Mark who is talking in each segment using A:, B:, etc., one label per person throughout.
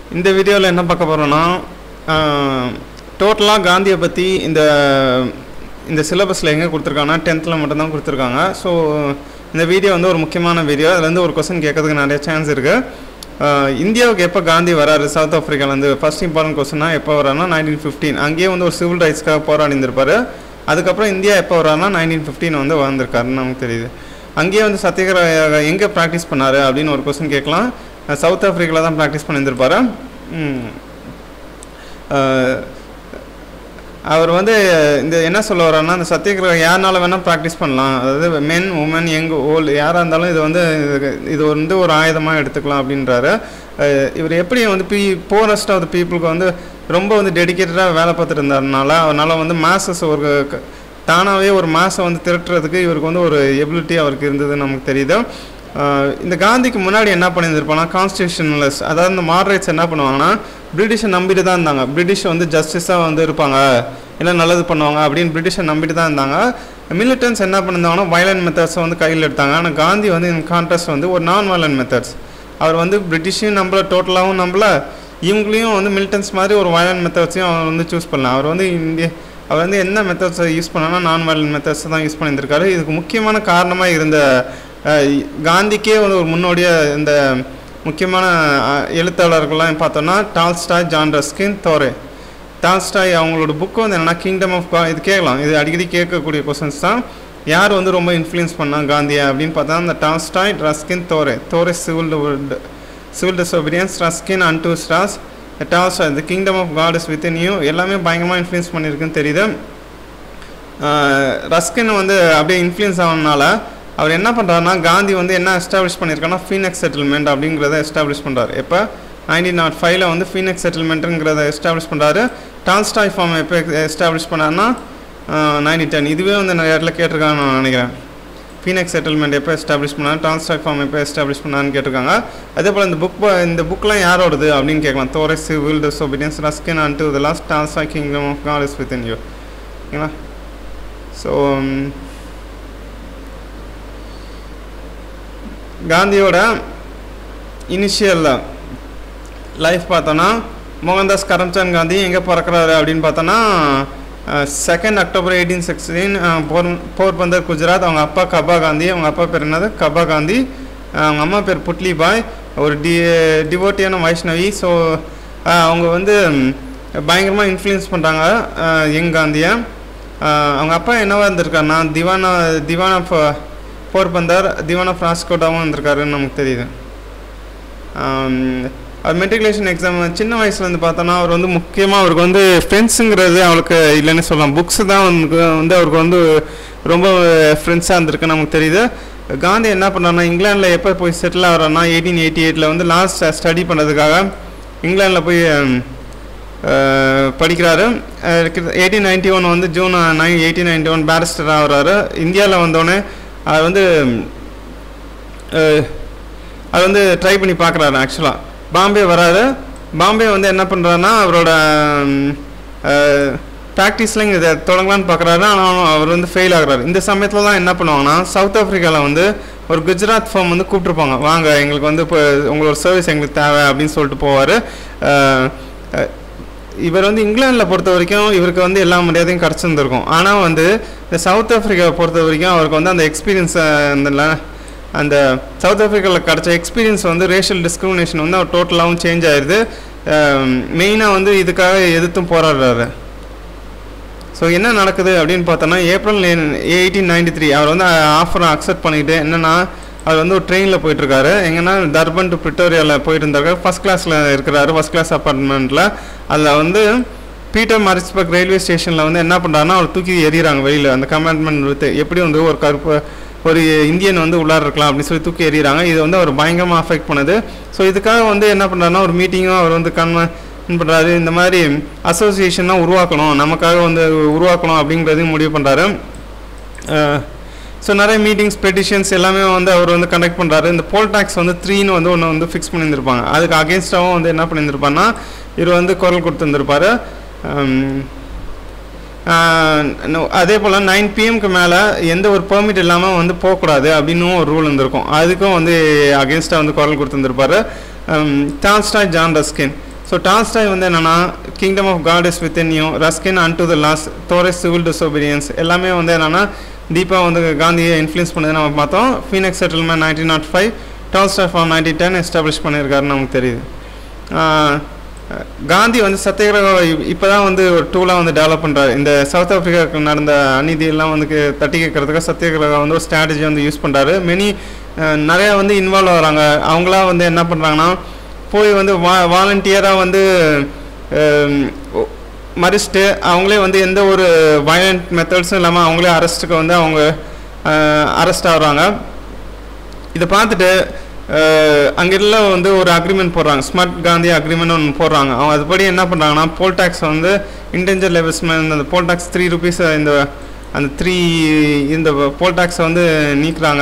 A: இந்த வீடியோவில் என்ன பார்க்க போகிறோன்னா டோட்டலாக காந்தியை பற்றி இந்த இந்த சிலபஸில் எங்கே கொடுத்துருக்காங்கன்னா டென்த்தில் மட்டும்தான் கொடுத்துருக்காங்க ஸோ இந்த வீடியோ வந்து ஒரு முக்கியமான வீடியோ அதுல இருந்து ஒரு கொஸ்டின் கேட்கறதுக்கு நிறைய சான்ஸ் இருக்குது இந்தியாவுக்கு எப்போ காந்தி வராரு சவுத் ஆஃப்ரிக்காலேருந்து ஃபர்ஸ்ட் இம்பார்ட்டன்ட் கொஸ்டினா எப்போ வராருன்னா நைன்டீன் ஃபிஃப்டீன் அங்கேயே வந்து ஒரு சிவில் ரைட்ஸ்க்காக போராடி இருந்திருப்பாரு அதுக்கப்புறம் இந்தியா எப்போ வராருன்னா நைன்டீன் ஃபிஃப்டீன் வந்து வந்திருக்காருன்னு நமக்கு தெரியுது அங்கேயே வந்து சத்தியகிரக எங்கே ப்ராக்டிஸ் பண்ணாரு அப்படின்னு ஒரு கொஸ்டின் கேட்கலாம் சவுத் ஆஃப்ரிக்காவில் தான் ப்ராக்டிஸ் பண்ணியிருந்திருப்பாரு ம். அஹ், அவர் வந்து இந்த என்ன சொல்ல வர்றாருன்னா இந்த சத்தியகிரகம் யாருனால வேணால் ப்ராக்டிஸ் பண்ணலாம் அதாவது மென் உமன் யங் ஓல்டு யாராக இருந்தாலும் இது வந்து இது- இது வந்து ஒரு ஆயுதமாக எடுத்துக்கலாம் அப்படின்றாரு அஹ், இவர் எப்படி வந்து பீ போரஸ்ட் ஆஃப் த பீப்புளுக்கு வந்து ரொம்ப வந்து டெடிக்கேட்டடாக வேலை பார்த்துட்டு இருந்தாருனால அவரால் வந்து மாசஸ் ஒரு க- தானாகவே ஒரு மாசை வந்து திரட்டுறதுக்கு இவருக்கு வந்து ஒரு எபிலிட்டி அவருக்கு இருந்தது நமக்கு தெரியுது ஆஹ் இந்த காந்திக்கு முன்னாடி என்ன பண்ணியிருந்திருப்பாங்கன்னா கான்ஸ்டியூஷனலிஸ்ட் அதாவது இந்த மாடரேட்ஸ் என்ன பண்ணுவாங்கன்னா பிரிட்டிஷை நம்பிட்டு தான் இருந்தாங்க பிரிட்டிஷ் வந்து ஜஸ்டிஸாக வந்து இருப்பாங்க இல்லை நல்லது பண்ணுவாங்க அப்படின்னு பிரிட்டிஷை நம்பிட்டு தான் இருந்தாங்க மிலிட்டன்ஸ் என்ன பண்ணியிருந்தாங்கன்னா வயலண்ட் மெத்தட்ஸை வந்து கையில் எடுத்தாங்க ஆனால் காந்தி வந்து இன் கான்ட்ராஸ்ட் வந்து ஒரு நான் வயலண்ட் மெத்தட்ஸ் அவர் வந்து பிரிட்டிஷையும் நம்பல டோட்டலாகவும் நம்பல இவங்களையும் வந்து மிலிட்டன்ஸ் மாதிரி ஒரு வயலண்ட் மெத்தட்ஸையும் அவர் வந்து சூஸ் பண்ணலாம் அவர் வந்து இந்திய அவர் வந்து என்ன மெத்தட்ஸை யூஸ் பண்ணான்னா நான் வயலண்ட் மெத்தட்ஸ் தான் யூஸ் பண்ணியிருந்திருக்காரு இதுக்கு முக்கியமான காரணமாக இருந்த அஹ், காந்திக்கே வந்து ஒரு முன்னோடியாக இந்த முக்கியமான அஹ், எழுத்தாளர்கள்லாம் பார்த்தோன்னா Tolstoy John Ruskin Thoreau Tolstoy அவங்களோட புக்கு வந்து என்னன்னா கிங்டம் ஆஃப் கா இது கேட்கலாம் இது அடிக்கடி கேட்கக்கூடிய கொஸ்டின்ஸ் தான் யார் வந்து ரொம்ப இன்ஃப்ளூயன்ஸ் பண்ணா காந்தியை அப்படின்னு பார்த்தா அந்த Tolstoy Ruskin Thoreau Thoreau civil civil disobedience Ruskin unto stars Tolstoy the kingdom of God is within you எல்லாமே பயங்கரமாக இன்ஃப்ளூயன்ஸ் பண்ணியிருக்குன்னு தெரியுது ரஸ்கின் வந்து அப்படியே இன்ஃப்ளூயன்ஸ் ஆனதுனால அவர் என்ன பண்ணுறாருன்னா காந்தி வந்து என்ன எஸ்டாப்ளிஷ் பண்ணியிருக்காருன்னா ஃபீனெக்ஸ் செட்டில்மெண்ட் அப்படிங்கிறத எஸ்டாப்ளிஷ் பண்ணுறாரு எப்போ நைன்டீன் நாட் ஃபைவ்ல வந்து ஃபீனெக்ஸ் செட்டில்மெண்ட்டுங்கிறத எஸ்டாப்ளிஷ் பண்ணுறாரு டால்ஸ்டாய் ஃபார்ம் எப்போ எஸ்டாப்ளிஷ் பண்ணாருன்னா நைன்டீன் டென் இதுவே வந்து நிறைய இடத்துல கேட்டிருக்காங்கன்னு நான் நினைக்கிறேன் ஃபீனெக்ஸ் செட்டில்மெண்ட் எப்போ எஸ்டாப்ளிஷ் பண்ணாரு டால்ஸ்டாய் ஃபார்ம் எப்போ எஸ்டாப்ளிஷ் பண்ணாருன்னு கேட்டிருக்காங்க அதே போல் இந்த புக் இந்த புக்லாம் யாரோடது அப்படின்னு கேட்கலாம் தோரை civil disobedience Ruskin unto the last Tolstoy kingdom of God is within you ஓகேங்களா ஸோ காந்தியோட இனிஷியல் லைஃப் பார்த்தோன்னா மோகன்தாஸ் கரம்சந்த் காந்தி எங்கே பிறக்கிறாரு அப்படின்னு பார்த்தோன்னா செகண்ட் அக்டோபர் எயிட்டீன் சிக்ஸ்டீன் போர் போர்பந்தர் குஜராத் அவங்க அப்பா கபா காந்தி அவங்க அப்பா பேர் என்னது கபா காந்தி அஹ் அவங்க அம்மா பேர் புட்லி பாய் ஒரு டி டிவோட்டியான வைஷ்ணவி ஸோ அவங்க வந்து பயங்கரமாக இன்ஃப்ளூயன்ஸ் பண்ணுறாங்க யங் காந்தியை ஆஹ் அவங்க அப்பா என்னவா இருந்திருக்காருன்னா திவானா திவான் ஆஃப் போர்பந்தர் திவான் ஆஃப் ராஸ்கோட்டாவும் இருந்திருக்காருன்னு நமக்கு தெரியுது ஆம், அவர் மெட்ரிகுலேஷன் எக்ஸாம் சின்ன வயசுலேருந்து பார்த்தோன்னா அவர் வந்து முக்கியமாக அவருக்கு வந்து ஃப்ரெண்ட்ஸுங்கிறது அவளுக்கு இல்லைன்னு சொல்லலாம் புக்ஸ் தான் வந்து வந்து அவருக்கு வந்து ரொம்ப ஃப்ரெண்ட்ஸாக இருந்திருக்கு நமக்கு தெரியுது காந்தி என்ன பண்ணாருன்னா இங்கிலாந்தில் எப்போ போய் செட்டில் ஆகிறாருன்னா எயிட்டீன் எயிட்டி எயிட்டில் வந்து லாஸ்ட் ஸ்டடி பண்ணுறதுக்காக இங்கிலாந்தில் போய் ஹம், அஹ் படிக்கிறாரு எயிட்டீன் நைன்டி ஒன் வந்து June nine eighteen ninety one barrister ஆகுறாரு இந்தியாவில் வந்தோடனே அவர் வந்து அஹ், அது வந்து ட்ரை பண்ணி பார்க்குறாரு ஆக்சுவலாக பாம்பே வராரு பாம்பே வந்து என்ன பண்ணுறாருன்னா அவரோட ப்ராக்டிஸில் இதை தொடங்கலான்னு பார்க்குறாரு ஆனால் அவர் வந்து ஃபெயில் ஆகுறாரு இந்த சமயத்தில் தான் என்ன பண்ணுவாங்கன்னா சவுத் ஆஃப்ரிக்காவில் வந்து ஒரு குஜராத் ஃபார்ம் வந்து கூப்பிட்ருப்பாங்க வாங்க எங்களுக்கு வந்து இப்போ உங்களோட சர்வீஸ் எங்களுக்கு தேவை அப்படின்னு சொல்லிட்டு போவார் இவர் வந்து இங்கிலாந்தில் பொறுத்த வரைக்கும் இவருக்கு வந்து எல்லா மரியாதையும் கிடச்சிருந்துருக்கும் ஆனால் வந்து இந்த சவுத் ஆஃப்ரிக்காவை பொறுத்த வரைக்கும் அவருக்கு வந்து அந்த எக்ஸ்பீரியன்ஸ் அந்த ல- அந்த சவுத் ஆஃப்ரிக்காவில் கிடச்ச எக்ஸ்பீரியன்ஸ் வந்து ரேஷியல் டிஸ்கிரிமினேஷன் வந்து அவர் டோட்டலாகவும் சேஞ்ச் ஆயிடுது மெயினாக வந்து இதுக்காக எதிர்த்தும் போராடுறாரு ஸோ என்ன நடக்குது அப்படின்னு பார்த்தோன்னா ஏப்ரல் எயிட்டீன் நைன்டி த்ரீ அவர் வந்து ஆஃபரை அக்செப்ட் பண்ணிட்டு என்னன்னா அவர் வந்து ஒரு ட்ரெயினில் போயிட்டுருக்காரு எங்கன்னா தர்பன் டு பிரிட்டோரியாவில் போயிட்டு இருந்தாரு ஃபஸ்ட் கிளாஸில் இருக்கிறாரு ஃபஸ்ட் கிளாஸ் அப்பார்ட்மெண்ட்டில் அதில் வந்து பீட்டர் மாரிஸ்பர்க் ரயில்வே ஸ்டேஷனில் வந்து என்ன பண்ணுறாருன்னா அவர் தூக்கி எறிகிறாங்க வெளியில் அந்த கமாண்ட்மெண்ட் வித்து எப்படி வந்து ஒரு கருப்பு ஒரு இந்தியன் வந்து உள்ளார இருக்கலாம் அப்படின்னு சொல்லி தூக்கி எறிகிறாங்க இது வந்து அவர் பயங்கரமாக அஃபெக்ட் பண்ணுது ஸோ இதுக்காக வந்து என்ன பண்ணுறாருன்னா ஒரு மீட்டிங்கும் அவர் வந்து கன்வ பண்ணுறாரு இந்த மாதிரி அசோசியேஷன்லாம் உருவாக்கணும் நமக்காக வந்து உருவாக்கணும் அப்படிங்கிறதையும் முடிவு பண்ணுறாரு ஸோ நிறைய மீட்டிங்ஸ் பெட்டிஷன்ஸ் எல்லாமே வந்து அவர் வந்து கண்டக்ட் பண்ணுறாரு இந்த போல் டேக்ஸ் வந்து த்ரீன்னு வந்து ஒன்று வந்து ஃபிக்ஸ் பண்ணியிருந்திருப்பாங்க அதுக்கு அகேன்ஸ்டாகவும் வந்து என்ன பண்ணியிருந்திருப்பாருன்னா இவர் வந்து குரல் கொடுத்துருந்துருப்பாரு அதே போல் நைன் பிஎம்க்கு மேலே எந்த ஒரு பெர்மிட் இல்லாமல் வந்து போகக்கூடாது அப்படின்னும் ஒரு ரூல் இருந்திருக்கும் அதுக்கும் வந்து அகேன்ஸ்டாக வந்து குரல் கொடுத்துருந்துருப்பாரு டான்ஸ்டா ஜான் ரஸ்கின் ஸோ டால்ஸ்டாய் வந்து என்னென்னா kingdom of God is within you Ruskin unto the last Thoreau's civil disobedience எல்லாமே வந்து என்னென்னா டீப்பாக வந்து காந்தியை இன்ஃப்ளூயன்ஸ் பண்ணதை நம்ம பார்த்தோம் Phoenix settlement nineteen nought five Tolstoy farm nineteen ten establish பண்ணியிருக்காருன்னு நமக்கு தெரியுது ஆஹ் காந்தி வந்து சத்தியகிரகம் இப்போ தான் வந்து ஒரு டூலாக வந்து டெவலப் பண்ணுறாரு இந்த சவுத் ஆஃப்ரிக்காவுக்கு நடந்த அநீதியெல்லாம் வந்து கே- தட்டி கேட்கறதுக்கு சத்தியகிரகம் வந்து ஒரு ஸ்ட்ராட்டஜி வந்து யூஸ் பண்ணுறாரு மெனி நிறையா வந்து இன்வால்வ் ஆகுறாங்க அவங்களா வந்து என்ன பண்ணுறாங்கன்னா போய் வந்து வா வாலண்டியராக வந்து ஹம், ஒ- மறிச்சிட்டு அவங்களே வந்து எந்த ஒரு வயலண்ட் மெத்தட்ஸும் இல்லாமல் அவங்களே அரெஸ்ட்டுக்கு வந்து அவங்க அரெஸ்ட் ஆகுறாங்க இதை பார்த்துட்டு அங்கே எல்லாம் வந்து ஒரு அக்ரிமெண்ட் போடுறாங்க ஸ்மார்ட் காந்தி அக்ரிமெண்ட் ஒன்று போடுறாங்க அவங்க அதுபடி என்ன பண்ணுறாங்கன்னா போல் டேக்ஸ் வந்து இன்டெஞ்சர் லெவல்ஸ்மெண்ட் அந்த போல் டேக்ஸ் த்ரீ ருபீஸ் இந்த அந்த த்ரீ இந்த போல் டேக்ஸை வந்து நீக்குறாங்க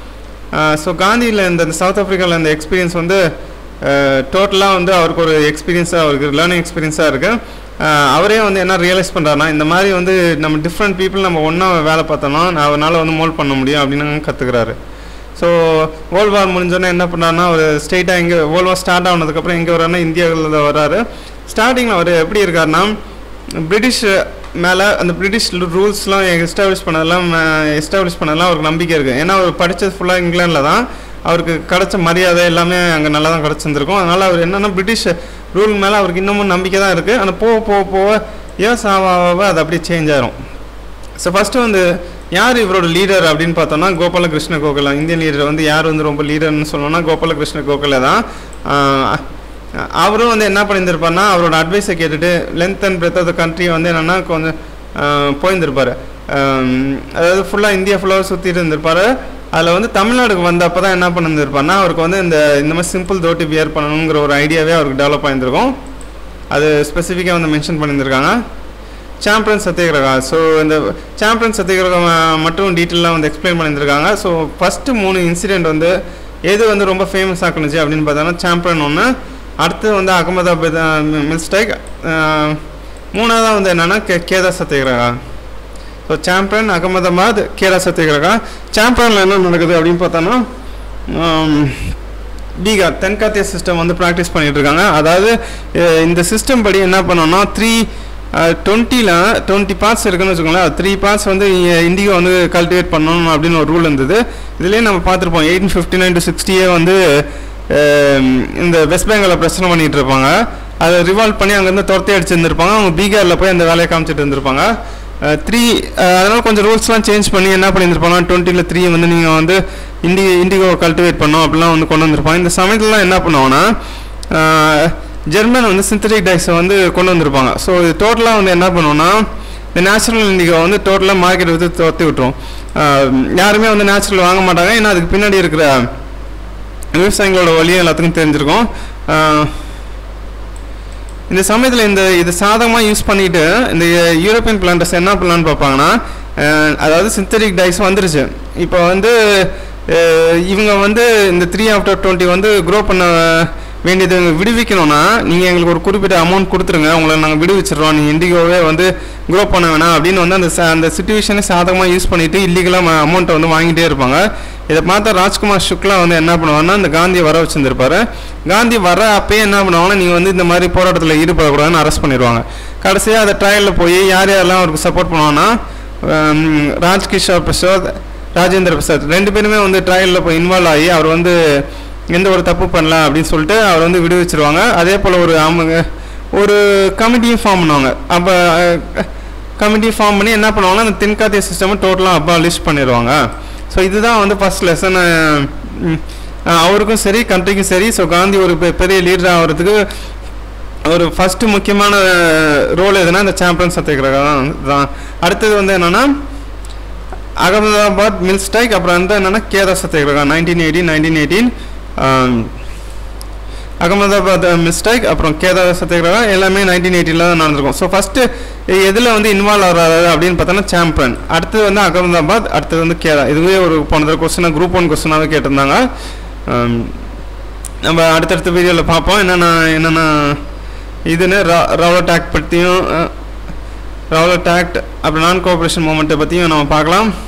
A: ஸோ காந்தியில் இந்த இந்த சவுத் ஆஃப்ரிக்காவில் இந்த எக்ஸ்பீரியன்ஸ் வந்து டோட்டலாக வந்து அவருக்கு ஒரு எக்ஸ்பீரியன்ஸாக அவருக்கு லேர்னிங் எக்ஸ்பீரியன்ஸாக இருக்குது அவரே வந்து என்ன ரியலைஸ் பண்ணுறாருனா இந்த மாதிரி வந்து நம்ம டிஃப்ரெண்ட் பீப்புள் நம்ம ஒன்றா வேலை பார்த்தோம்னா அவனால் வந்து மோல்ட் பண்ண முடியும் அப்படின்னு கற்றுக்குறாரு ஸோ வேர்ல்ட் வார் முடிஞ்சோடனே என்ன பண்ணாருன்னா ஒரு ஸ்டேட்டாக இங்கே வேர்ல்ட் வார் ஸ்டார்ட் ஆனதுக்கப்புறம் எங்கே வர்றாருன்னா இந்தியாவில் வர்றாரு ஸ்டார்டிங்கில் அவர் எப்படி இருக்காருன்னா பிரிட்டிஷ் மேலே அந்த பிரிட்டிஷ் ரூல்ஸ்லாம் எஸ்டாப்ளிஷ் பண்ணதெல்லாம் எஸ்டாப்ளிஷ் பண்ணதெல்லாம் அவருக்கு நம்பிக்கை இருக்குது ஏன்னா அவர் படித்தது ஃபுல்லாக இங்கிலாண்டில் தான் அவருக்கு கிடைச்ச மரியாதை எல்லாமே அங்கே நல்லா தான் கிடச்சிருந்துருக்கும் அதனால் அவர் என்னென்னா பிரிட்டிஷ் ரூல் மேலே அவருக்கு இன்னமும் நம்பிக்கை தான் இருக்குது ஆனால் போக போக போக இயர்ஸ் ஆக ஆக அது அப்படியே சேஞ்ச் ஆயிரும் ஸோ ஃபஸ்ட்டு வந்து யார் இவரோட லீடர் அப்படின்னு பார்த்தோம்னா கோபாலகிருஷ்ண கோகலா இந்தியன் லீடர் வந்து யார் வந்து ரொம்ப லீடர்னு சொல்லணும்னா கோபாலகிருஷ்ண கோகலே தான் ஆஹ் அவரும் வந்து என்ன பண்ணியிருந்திருப்பாருன்னா அவரோட அட்வைஸை கேட்டுட்டு length and breadth of the country வந்து என்னென்னா கொஞ்சம் ஆஹ் போயிருந்திருப்பாரு ஆம், அதாவது ஃபுல்லாக இந்தியா ஃபுல்லாக சுற்றிட்டு இருந்திருப்பாரு அதில் வந்து தமிழ்நாடுக்கு வந்தப்போ தான் என்ன பண்ணியிருந்திருப்பாருன்னா அவருக்கு வந்து இந்த இந்த மாதிரி சிம்பிள் தோட்டி வியர் பண்ணணுங்கிற ஒரு ஐடியாவே அவருக்கு டெவலப் ஆயிருந்திருக்கும் அது ஸ்பெசிஃபிக்காக வந்து மென்ஷன் பண்ணியிருந்திருக்காங்க சாம்பியன் சத்தியகிரகா ஸோ இந்த சாம்பியன் சத்தியகிரகம் அஹ், மட்டும் டீட்டெயிலாக வந்து எக்ஸ்பிளைன் பண்ணியிருந்திருக்காங்க ஸோ ஃபஸ்ட்டு மூணு இன்சிடெண்ட் வந்து எது வந்து ரொம்ப ஃபேமஸ் ஆக்குனுச்சு அப்படின்னு பார்த்தோன்னா சாம்பியன் ஒன்று அடுத்து வந்து அகமதாபாத் மில்ஸ்டேக் மூணாவதாக வந்து என்னென்னா கே கேதார் சத்தியகிரகா ஸோ சாம்பியன் அகமதாபாத் கேரா சத்தியகிரகா சாம்பியனில் என்ன நடக்குது அப்படின்னு பார்த்தோன்னா ஆம், பீகார் தென்காத்திய சிஸ்டம் வந்து ப்ராக்டிஸ் பண்ணிட்டு இருக்காங்க அதாவது அஹ், இந்த சிஸ்டம் படி என்ன பண்ணோம்னா த்ரீ டுவெண்ட்டியில் டுவெண்ட்டி பார்ட்ஸ் இருக்குன்னு வச்சுக்கோங்களேன் த்ரீ பார்ட்ஸ் வந்து இண்டிகோ வந்து கல்டிவேட் பண்ணணும் அப்படின்னு ஒரு ரூல் இருந்தது இதுலேயே நம்ம பார்த்துருப்போம் எயிட்டீன் ஃபிஃப்டி நைன் டு சிக்ஸ்டியே வந்து அஹ், இந்த வெஸ்ட் பெங்காலில் பிரச்சனை பண்ணிட்டு இருப்பாங்க அதை ரிவால்வ் பண்ணி அங்கேருந்து துரத்தி அடிச்சிருந்துருப்பாங்க அவங்க பீகாரில் போய் அந்த வேலையை காமிச்சிட்டு இருந்திருப்பாங்க த்ரீ அதனால் கொஞ்சம் ரூல்ஸ்லாம் சேஞ்ச் பண்ணி என்ன பண்ணியிருப்பாங்க டுவெண்ட்டியில் த்ரீ வந்து நீங்கள் வந்து இண்டி இண்டிகோ கல்டிவேட் பண்ணோம் அப்படிலாம் வந்து கொண்டு வந்திருப்பாங்க இந்த சமயத்துலலாம் என்ன பண்ணுவாங்கன்னா அஹ், ஜெர்மன் வந்து சிந்தட்டிக் டைஸை வந்து கொண்டு வந்திருப்பாங்க ஸோ இது டோட்டலாக வந்து என்ன பண்ணுவோம்னா இந்த நேச்சுரல் இண்டிகோ வந்து டோட்டலாக மார்க்கெட் வந்து துரத்தி விட்டுரும் அஹ், யாருமே வந்து நேச்சுரல் வாங்க மாட்டாங்க ஏன்னா அதுக்கு பின்னாடி இருக்கிற விவசாயிகளோட வழியும் எல்லாத்துக்கும் தெரிஞ்சிருக்கும் அஹ், இந்த சமயத்தில் இந்த இது சாதகமாக யூஸ் பண்ணிட்டு இந்த யூரோப்பியன் பிளான்டர்ஸ் என்ன பண்ணலான்னு பார்ப்பாங்கன்னா அஹ், அதாவது சிந்தட்டிக் டைஸ் வந்துருச்சு இப்போ வந்து அஹ், இவங்க வந்து இந்த த்ரீ ஆஃப்டர் டுவெண்ட்டி வந்து க்ரோ பண்ண வேண்டியது விடுவிக்கணும்னா நீங்கள் எங்களுக்கு ஒரு குறிப்பிட்ட அமௌண்ட் கொடுத்துருங்க உங்களை நாங்கள் விடுவிச்சிடுறோம் நீங்கள் இண்டிகோவே வந்து க்ரோ பண்ண வேணாம் அப்படின்னு வந்து அந்த ச- அந்த சுச்சுவேஷனை சாதகமாக யூஸ் பண்ணிட்டு இல்லீகலாக அமௌண்ட்டை வந்து வாங்கிட்டே இருப்பாங்க இதை பார்த்தா ராஜ்குமார் சுக்லா வந்து என்ன பண்ணுவாங்கன்னா இந்த காந்தியை வர வச்சிருந்திருப்பாரு காந்தி வர அப்பயே என்ன பண்ணுவாங்கன்னா நீங்கள் வந்து இந்த மாதிரி போராட்டத்தில் ஈடுபடக்கூடாதுன்னு அரெஸ்ட் பண்ணிடுவாங்க கடைசியாக அந்த ட்ரையலில் போய் யார் யாரெல்லாம் அவருக்கு சப்போர்ட் பண்ணுவாங்கன்னா ஹம், ராஜ்கிஷோர் பிரசாத் ராஜேந்திர பிரசாத் ரெண்டு பேருமே வந்து ட்ரையலில் போய் இன்வால்வ் ஆகி அவர் வந்து எந்த ஒரு தப்பு பண்ணல அப்படின்னு சொல்லிட்டு அவர் வந்து விடுவிச்சிருவாங்க அதே போல் ஒரு அவங்க ஒரு கமிட்டியும் ஃபார்ம் பண்ணுவாங்க அப்போ கமிட்டி ஃபார்ம் பண்ணி என்ன பண்ணுவாங்கன்னா அந்த தென்காத்திய சிஸ்டமை டோட்டலாக அபாலிஷ் பண்ணிடுவாங்க ஸோ இதுதான் வந்து ஃபர்ஸ்ட் லெசன் அவருக்கும் சரி கண்ட்ரிக்கும் சரி ஸோ காந்தி ஒரு பெ- பெரிய லீடர் ஆகிறதுக்கு ஒரு ஃபஸ்ட்டு முக்கியமான ரோல் எதுனா இந்த சாம்பியன் சத்தியகிரகா தான் தான் அடுத்தது வந்து என்னென்னா அகமதாபாத் மில் ஸ்ட்ரைக் அப்புறம் வந்து என்னென்னா Kheda Satyagraha nineteen eighteen nineteen eighteen Ahmedabad mill strike அப்புறம் கேதார் சத்தியகிரகா எல்லாமே நைன்டீன் எயிட்டியில் தான் நடந்திருக்கும் ஸோ ஃபஸ்ட்டு எதில் வந்து இன்வால்வ் ஆகிறாரு அப்படின்னு பார்த்தோன்னா சாம்பியன் அடுத்தது வந்து அகமதாபாத் அடுத்தது வந்து கேதா இதுவே ஒரு போன தடவை கொஸ்டினாக குரூப் ஒன் கொஸ்டினாகவே கேட்டிருந்தாங்க ஆம், நம்ம அடுத்தடுத்த வீடியோவில் பார்ப்போம் என்னென்ன என்னென்ன இதுன்னு ரவுலட் ஆக்ட் பற்றியும் ரவுலட் ஆக்ட் அப்புறம் நான் கோஆப்ரேஷன் மூமெண்ட்டை பற்றியும் நம்ம பார்க்கலாம்